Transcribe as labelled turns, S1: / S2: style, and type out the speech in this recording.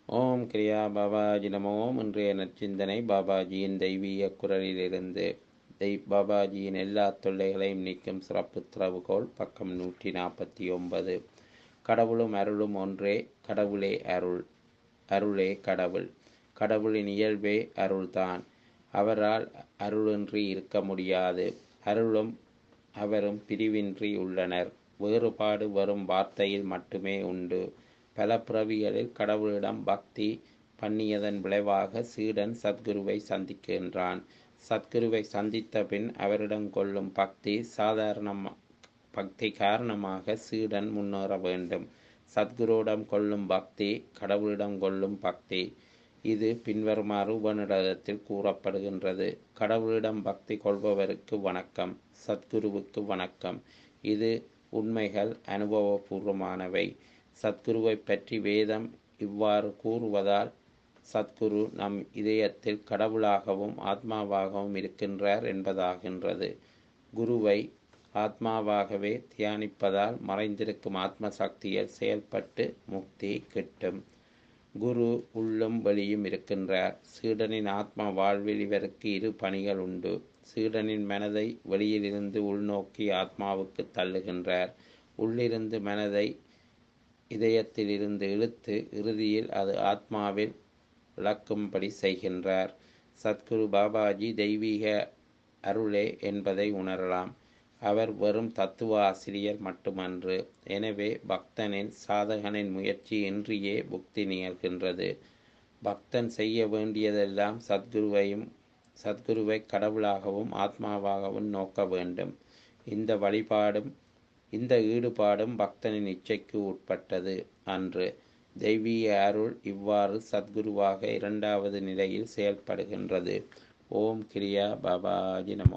S1: ஓம் கிரியா பாபாஜி நமோ இன்றைய நற்சிந்தனை பாபாஜியின் தெய்வீக குரலிலிருந்து தெய் பாபாஜியின் எல்லா தொல்லைகளையும் நீக்கும் சிறப்பு திறவுகோல் பக்கம் நூற்றி நாற்பத்தி ஒன்பது கடவுளும் அருளும் ஒன்றே கடவுளே அருள் அருளே கடவுள் கடவுளின் இயல்பே அருள்தான் அவரால் அருளின்றி இருக்க முடியாது அருளும் அவரும் பிரிவின்றி உள்ளனர் வேறுபாடு வரும் வார்த்தையில் மட்டுமே உண்டு பல பிறவிகளில் கடவுளிடம் பக்தி பண்ணியதன் விளைவாக சீடன் சத்குருவை சந்திக்கின்றான் சத்குருவை சந்தித்த பின் அவரிடம் கொள்ளும் பக்தி சாதாரண பக்தி காரணமாக சீடன் முன்னேற வேண்டும் சத்குருவிடம் கொள்ளும் பக்தி கடவுளிடம் கொள்ளும் பக்தி இது பின்வருமாறு உபநிடதத்தில் கூறப்படுகின்றது கடவுளிடம் பக்தி கொள்பவருக்கு வணக்கம் சத்குருவுக்கு வணக்கம் இது உண்மைகள் அனுபவபூர்வமானவை சத்குருவை பற்றி வேதம் இவ்வாறு கூறுவதால் சத்குரு நம் இதயத்தில் கடவுளாகவும் ஆத்மாவாகவும் இருக்கின்றார் என்பதாகின்றது குருவை ஆத்மாவாகவே தியானிப்பதால் மறைந்திருக்கும் ஆத்ம சக்தியில் செயல்பட்டு முக்தி கிட்டும் குரு உள்ளும் வெளியும் இருக்கின்றார் சீடனின் ஆத்மா வாழ்வில் இவருக்கு இரு பணிகள் உண்டு சீடனின் மனதை வெளியிலிருந்து உள்நோக்கி ஆத்மாவுக்கு தள்ளுகின்றார் உள்ளிருந்து மனதை இதயத்திலிருந்து இழுத்து இறுதியில் அது ஆத்மாவில் விளக்கும்படி செய்கின்றார் சத்குரு பாபாஜி தெய்வீக அருளே என்பதை உணரலாம் அவர் வெறும் தத்துவ ஆசிரியர் மட்டுமன்று எனவே பக்தனின் சாதகனின் முயற்சி இன்றியே புக்தி நிகழ்கின்றது பக்தன் செய்ய வேண்டியதெல்லாம் சத்குருவையும் சத்குருவை கடவுளாகவும் ஆத்மாவாகவும் நோக்க வேண்டும் இந்த வழிபாடும் இந்த ஈடுபாடும் பக்தனின் இச்சைக்கு உட்பட்டது அன்று தெய்வீக அருள் இவ்வாறு சத்குருவாக இரண்டாவது நிலையில் செயல்படுகின்றது ஓம் கிரியா பாபாஜி நமோ